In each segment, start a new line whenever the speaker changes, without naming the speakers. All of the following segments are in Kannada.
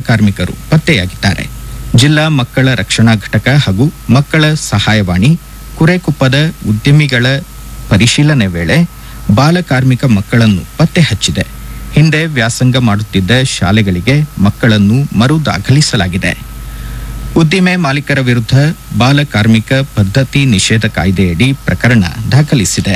ಬಾಲಕಾರ್ಮಿಕರು ಪತ್ತೆಯಾಗಿದ್ದಾರೆ ಜಿಲ್ಲಾ ಮಕ್ಕಳ ರಕ್ಷಣಾ ಘಟಕ ಹಾಗೂ ಮಕ್ಕಳ ಸಹಾಯವಾಣಿ ಕುರೆಕುಪ್ಪದ ಉದ್ಯಮಿಗಳ ಪರಿಶೀಲನೆ ವೇಳೆ ಬಾಲಕಾರ್ಮಿಕ ಮಕ್ಕಳನ್ನು ಪತ್ತೆ ಹಚ್ಚಿದೆ ಹಿಂದೆ ವ್ಯಾಸಂಗ ಮಾಡುತ್ತಿದ್ದ ಶಾಲೆಗಳಿಗೆ ಮಕ್ಕಳನ್ನು ಮರು ದಾಖಲಿಸಲಾಗಿದೆ ಉದ್ದಿಮೆ ಮಾಲೀಕರ ವಿರುದ್ಧ ಬಾಲ ಕಾರ್ಮಿಕ ಪದ್ಧತಿ ನಿಷೇಧ ಕಾಯ್ದೆಯಡಿ ಪ್ರಕರಣ ದಾಖಲಿಸಿದೆ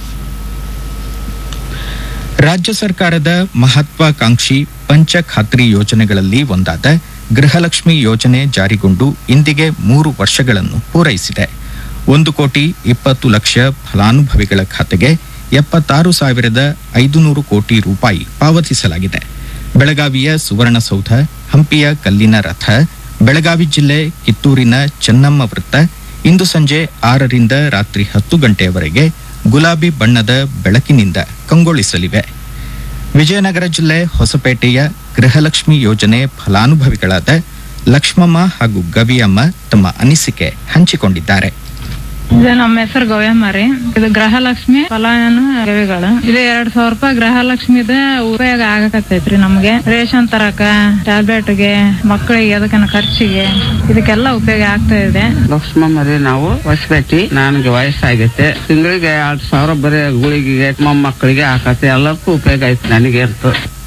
ರಾಜ್ಯ ಸರ್ಕಾರದ ಮಹತ್ವಾಕಾಂಕ್ಷಿ ಪಂಚ ಖಾತ್ರಿ ಯೋಜನೆಗಳಲ್ಲಿ ಒಂದಾದ ಗೃಹಲಕ್ಷ್ಮಿ ಯೋಜನೆ ಜಾರಿಗೊಂಡು ಇಂದಿಗೆ ಮೂರು ವರ್ಷಗಳನ್ನು ಪೂರೈಸಿದೆ ಒಂದು ಕೋಟಿ ಇಪ್ಪತ್ತು ಲಕ್ಷ ಫಲಾನುಭವಿಗಳ ಖಾತೆಗೆ ಎಪ್ಪತ್ತಾರು ಸಾವಿರದ ಐದುನೂರು ಕೋಟಿ ರೂಪಾಯಿ ಪಾವತಿಸಲಾಗಿದೆ ಬೆಳಗಾವಿಯ ಸುವರ್ಣಸೌಧ ಹಂಪಿಯ ಕಲ್ಲಿನ ರಥ ಬೆಳಗಾವಿ ಜಿಲ್ಲೆ ಕಿತ್ತೂರಿನ ಚೆನ್ನಮ್ಮ ವೃತ್ತ ಇಂದು ಸಂಜೆ ಆರರಿಂದ ರಾತ್ರಿ ಹತ್ತು ಗಂಟೆಯವರೆಗೆ ಗುಲಾಬಿ ಬಣ್ಣದ ಬೆಳಕಿನಿಂದ ಕಂಗೊಳಿಸಲಿವೆ ವಿಜಯನಗರ ಜಿಲ್ಲೆ ಹೊಸಪೇಟೆಯ ಗೃಹಲಕ್ಷ್ಮಿ ಯೋಜನೆ ಫಲಾನುಭವಿಗಳಾದ ಲಕ್ಷ್ಮಮ್ಮ ಹಾಗೂ ಗವಿಯಮ್ಮ ತಮ್ಮ ಅನಿಸಿಕೆ ಹಂಚಿಕೊಂಡಿದ್ದಾರೆ
ಇದು ನಮ್ಮ ಹೆಸರು ಗವ್ಯಮ್ಮ ರೀ ಇದು ಗೃಹಲಕ್ಷ್ಮಿ ಫಲಾನು ಗವಿಗಳು ಇದು ಎರಡ್ ಸಾವಿರ ರೂಪಾಯಿ ಗೃಹಲಕ್ಷ್ಮಿದ ಉಪಯೋಗ ಆಗಕತ್ತೈತ್ರಿ ನಮ್ಗೆ ರೇಷನ್ ತರಕ ಟ್ಯಾಬ್ಲೆಟ್ಗೆ ಮಕ್ಕಳಿಗೆ ಅದಕ್ಕನ ಖರ್ಚಿಗೆ ಇದಕ್ಕೆಲ್ಲ ಉಪಯೋಗ ಆಗ್ತಾ ಇದೆ
ಲಕ್ಷ್ಮಮ್ಮ ರೀ ನಾವು ಹೊಸಪೇಟಿ ನನಗೆ ವಯಸ್ಸಾಗೈತೆ ತಿಂಗಳಿಗೆ ಎರಡ್ ಸಾವಿರ ಬರೀ ಗುಳಿಗೆಗೆ ಮೊಮ್ಮಕ್ಕಳಿಗೆ ಹಾಕತ್ತೆ ಎಲ್ಲಕ್ಕೂ ಉಪಯೋಗ ಐತೆ ನನಗೆ ಅಂತ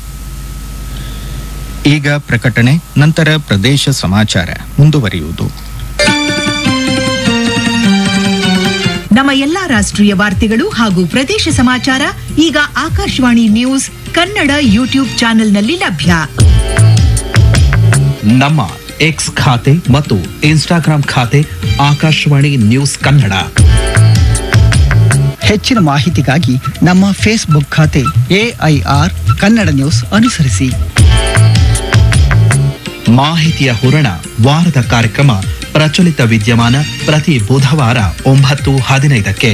ಈಗ ಪ್ರಕಟಣೆ ನಂತರ ಪ್ರದೇಶ ಸಮಾಚಾರ ಮುಂದುವರಿಯುವುದು
ನಮ್ಮ ಎಲ್ಲಾ ರಾಷ್ಟ್ರೀಯ ವಾರ್ತೆಗಳು ಹಾಗೂ ಪ್ರದೇಶ ಸಮಾಚಾರ ಈಗ ಆಕಾಶವಾಣಿ ನ್ಯೂಸ್ ಕನ್ನಡ ಯೂಟ್ಯೂಬ್ ಚಾನೆಲ್ನಲ್ಲಿ ಲಭ್ಯ
ನಮ್ಮ ಎಕ್ಸ್ ಖಾತೆ ಮತ್ತು ಇನ್ಸ್ಟಾಗ್ರಾಂ ಖಾತೆ ಆಕಾಶವಾಣಿ ನ್ಯೂಸ್ ಕನ್ನಡ
ಹೆಚ್ಚಿನ ಮಾಹಿತಿಗಾಗಿ ನಮ್ಮ ಫೇಸ್ಬುಕ್ ಖಾತೆ ಎಐಆರ್ ಕನ್ನಡ ನ್ಯೂಸ್ ಅನುಸರಿಸಿ
ಮಾಹಿತಿಯ ಹೂರಣ ವಾರದ ಕಾರ್ಯಕ್ರಮ ಪ್ರಚಲಿತ ವಿದ್ಯಮಾನ ಪ್ರತಿ ಬುಧವಾರ ಒಂಬತ್ತು ಹದಿನೈದಕ್ಕೆ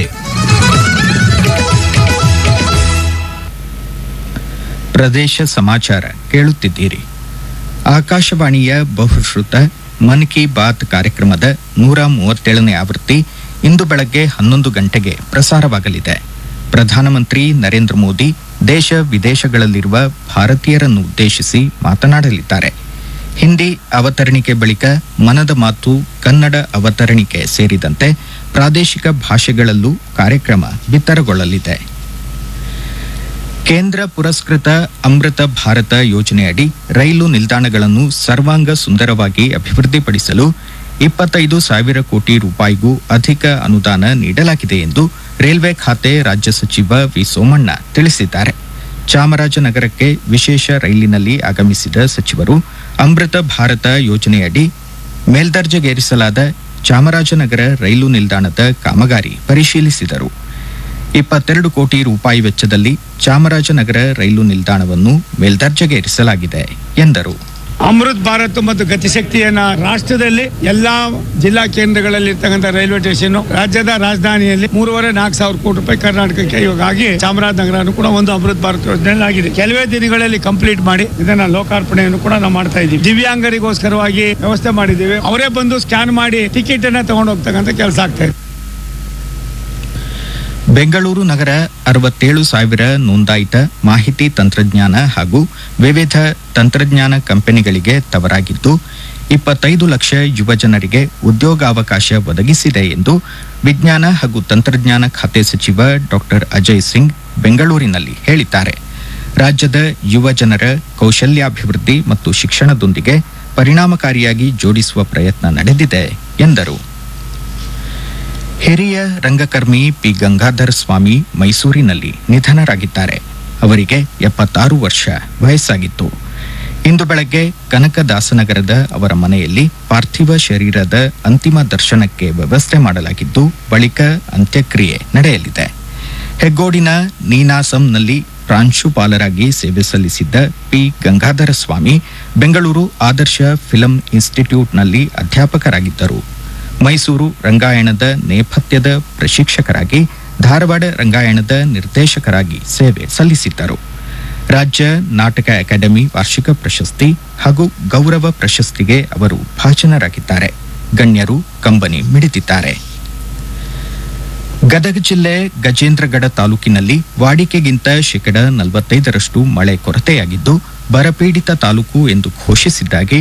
ಪ್ರದೇಶ ಸಮಾಚಾರ ಕೇಳುತ್ತಿದ್ದೀರಿ ಆಕಾಶವಾಣಿಯ ಬಹುಶ್ರುತ ಮನ್ ಕಿ ಬಾತ್ ಕಾರ್ಯಕ್ರಮದ ನೂರ ಮೂವತ್ತೇಳನೇ ಆವೃತ್ತಿ ಇಂದು ಬೆಳಗ್ಗೆ ಹನ್ನೊಂದು ಗಂಟೆಗೆ ಪ್ರಸಾರವಾಗಲಿದೆ ಪ್ರಧಾನಮಂತ್ರಿ ನರೇಂದ್ರ ಮೋದಿ ದೇಶ ವಿದೇಶಗಳಲ್ಲಿರುವ ಭಾರತೀಯರನ್ನು ಉದ್ದೇಶಿಸಿ ಮಾತನಾಡಲಿದ್ದಾರೆ ಹಿಂದಿ ಅವತರಣಿಕೆ ಬಳಿಕ ಮನದ ಮಾತು ಕನ್ನಡ ಅವತರಣಿಕೆ ಸೇರಿದಂತೆ ಪ್ರಾದೇಶಿಕ ಭಾಷೆಗಳಲ್ಲೂ ಕಾರ್ಯಕ್ರಮ ಬಿತ್ತರಗೊಳ್ಳಲಿದೆ ಕೇಂದ್ರ ಪುರಸ್ಕೃತ ಅಮೃತ ಭಾರತ ಯೋಜನೆಯಡಿ ರೈಲು ನಿಲ್ದಾಣಗಳನ್ನು ಸರ್ವಾಂಗ ಸುಂದರವಾಗಿ ಅಭಿವೃದ್ಧಿಪಡಿಸಲು ಇಪ್ಪತ್ತೈದು ಸಾವಿರ ಕೋಟಿ ರೂಪಾಯಿಗೂ ಅಧಿಕ ಅನುದಾನ ನೀಡಲಾಗಿದೆ ಎಂದು ರೈಲ್ವೆ ಖಾತೆ ರಾಜ್ಯ ಸಚಿವ ವಿ ಸೋಮಣ್ಣ ತಿಳಿಸಿದ್ದಾರೆ ಚಾಮರಾಜನಗರಕ್ಕೆ ವಿಶೇಷ ರೈಲಿನಲ್ಲಿ ಆಗಮಿಸಿದ ಸಚಿವರು ಅಮೃತ ಭಾರತ ಯೋಜನೆಯಡಿ ಮೇಲ್ದರ್ಜೆಗೇರಿಸಲಾದ ಚಾಮರಾಜನಗರ ರೈಲು ನಿಲ್ದಾಣದ ಕಾಮಗಾರಿ ಪರಿಶೀಲಿಸಿದರು ಇಪ್ಪತ್ತೆರಡು ಕೋಟಿ ರೂಪಾಯಿ ವೆಚ್ಚದಲ್ಲಿ ಚಾಮರಾಜನಗರ ರೈಲು ನಿಲ್ದಾಣವನ್ನು ಮೇಲ್ದರ್ಜೆಗೇರಿಸಲಾಗಿದೆ ಎಂದರು
ಅಮೃತ್ ಭಾರತ್ ಮತ್ತು ಗತಿಶಕ್ತಿಯನ್ನ ರಾಷ್ಟ್ರದಲ್ಲಿ ಎಲ್ಲಾ ಜಿಲ್ಲಾ ಕೇಂದ್ರಗಳಲ್ಲಿ ಇರ್ತಕ್ಕಂಥ ರೈಲ್ವೆ ಸ್ಟೇಷನ್ ರಾಜ್ಯದ ರಾಜಧಾನಿಯಲ್ಲಿ ಮೂರುವರೆ ನಾಲ್ಕು ಸಾವಿರ ಕೋಟಿ ರೂಪಾಯಿ ಕರ್ನಾಟಕಕ್ಕೆ ಇವಾಗ ಆಗಿ ಚಾಮರಾಜನಗರನು ಕೂಡ ಒಂದು ಅಮೃತ್ ಭಾರತ್ ಯೋಜನೆಯಲ್ಲಿ ಆಗಿದೆ ಕೆಲವೇ ದಿನಗಳಲ್ಲಿ ಕಂಪ್ಲೀಟ್ ಮಾಡಿ ಇದನ್ನ ಲೋಕಾರ್ಪಣೆಯನ್ನು ಕೂಡ ನಾವು ಮಾಡ್ತಾ ಇದ್ದೀವಿ ದಿವ್ಯಾಂಗರಿಗೋಸ್ಕರವಾಗಿ ವ್ಯವಸ್ಥೆ ಮಾಡಿದ್ದೀವಿ ಅವರೇ ಬಂದು ಸ್ಕ್ಯಾನ್ ಮಾಡಿ ಟಿಕೆಟ್ ಅನ್ನ ತಗೊಂಡು ಹೋಗ್ತಕ್ಕಂಥ ಕೆಲಸ ಆಗ್ತಾ ಇದೆ
ಬೆಂಗಳೂರು ನಗರ ಅರವತ್ತೇಳು ಸಾವಿರ ನೋಂದಾಯಿತ ಮಾಹಿತಿ ತಂತ್ರಜ್ಞಾನ ಹಾಗೂ ವಿವಿಧ ತಂತ್ರಜ್ಞಾನ ಕಂಪನಿಗಳಿಗೆ ತವರಾಗಿದ್ದು ಇಪ್ಪತ್ತೈದು ಲಕ್ಷ ಯುವ ಜನರಿಗೆ ಉದ್ಯೋಗಾವಕಾಶ ಒದಗಿಸಿದೆ ಎಂದು ವಿಜ್ಞಾನ ಹಾಗೂ ತಂತ್ರಜ್ಞಾನ ಖಾತೆ ಸಚಿವ ಡಾಕ್ಟರ್ ಅಜಯ್ ಸಿಂಗ್ ಬೆಂಗಳೂರಿನಲ್ಲಿ ಹೇಳಿದ್ದಾರೆ ರಾಜ್ಯದ ಯುವ ಜನರ ಕೌಶಲ್ಯಾಭಿವೃದ್ಧಿ ಮತ್ತು ಶಿಕ್ಷಣದೊಂದಿಗೆ ಪರಿಣಾಮಕಾರಿಯಾಗಿ ಜೋಡಿಸುವ ಪ್ರಯತ್ನ ನಡೆದಿದೆ ಎಂದರು ಹಿರಿಯ ರಂಗಕರ್ಮಿ ಪಿ ಗಂಗಾಧರ ಸ್ವಾಮಿ ಮೈಸೂರಿನಲ್ಲಿ ನಿಧನರಾಗಿದ್ದಾರೆ ಅವರಿಗೆ ಎಪ್ಪತ್ತಾರು ವರ್ಷ ವಯಸ್ಸಾಗಿತ್ತು ಇಂದು ಬೆಳಗ್ಗೆ ಕನಕದಾಸನಗರದ ಅವರ ಮನೆಯಲ್ಲಿ ಪಾರ್ಥಿವ ಶರೀರದ ಅಂತಿಮ ದರ್ಶನಕ್ಕೆ ವ್ಯವಸ್ಥೆ ಮಾಡಲಾಗಿದ್ದು ಬಳಿಕ ಅಂತ್ಯಕ್ರಿಯೆ ನಡೆಯಲಿದೆ ಹೆಗ್ಗೋಡಿನ ನೀನಾಸಂನಲ್ಲಿ ಪ್ರಾಂಶುಪಾಲರಾಗಿ ಸೇವೆ ಸಲ್ಲಿಸಿದ್ದ ಪಿ ಗಂಗಾಧರ ಸ್ವಾಮಿ ಬೆಂಗಳೂರು ಆದರ್ಶ ಫಿಲಂ ಇನ್ಸ್ಟಿಟ್ಯೂಟ್ನಲ್ಲಿ ಅಧ್ಯಾಪಕರಾಗಿದ್ದರು ಮೈಸೂರು ರಂಗಾಯಣದ ನೇಪಥ್ಯದ ಪ್ರಶಿಕ್ಷಕರಾಗಿ ಧಾರವಾಡ ರಂಗಾಯಣದ ನಿರ್ದೇಶಕರಾಗಿ ಸೇವೆ ಸಲ್ಲಿಸಿದ್ದರು ರಾಜ್ಯ ನಾಟಕ ಅಕಾಡೆಮಿ ವಾರ್ಷಿಕ ಪ್ರಶಸ್ತಿ ಹಾಗೂ ಗೌರವ ಪ್ರಶಸ್ತಿಗೆ ಅವರು ಭಾಜನರಾಗಿದ್ದಾರೆ ಗಣ್ಯರು ಕಂಬನಿ ಮಿಡಿದಿದ್ದಾರೆ ಗದಗ ಜಿಲ್ಲೆ ಗಜೇಂದ್ರಗಡ ತಾಲೂಕಿನಲ್ಲಿ ವಾಡಿಕೆಗಿಂತ ಶೇಕಡ ನಲವತ್ತೈದರಷ್ಟು ಮಳೆ ಕೊರತೆಯಾಗಿದ್ದು ಬರಪೀಡಿತ ತಾಲೂಕು ಎಂದು ಘೋಷಿಸಿದ್ದಾಗಿ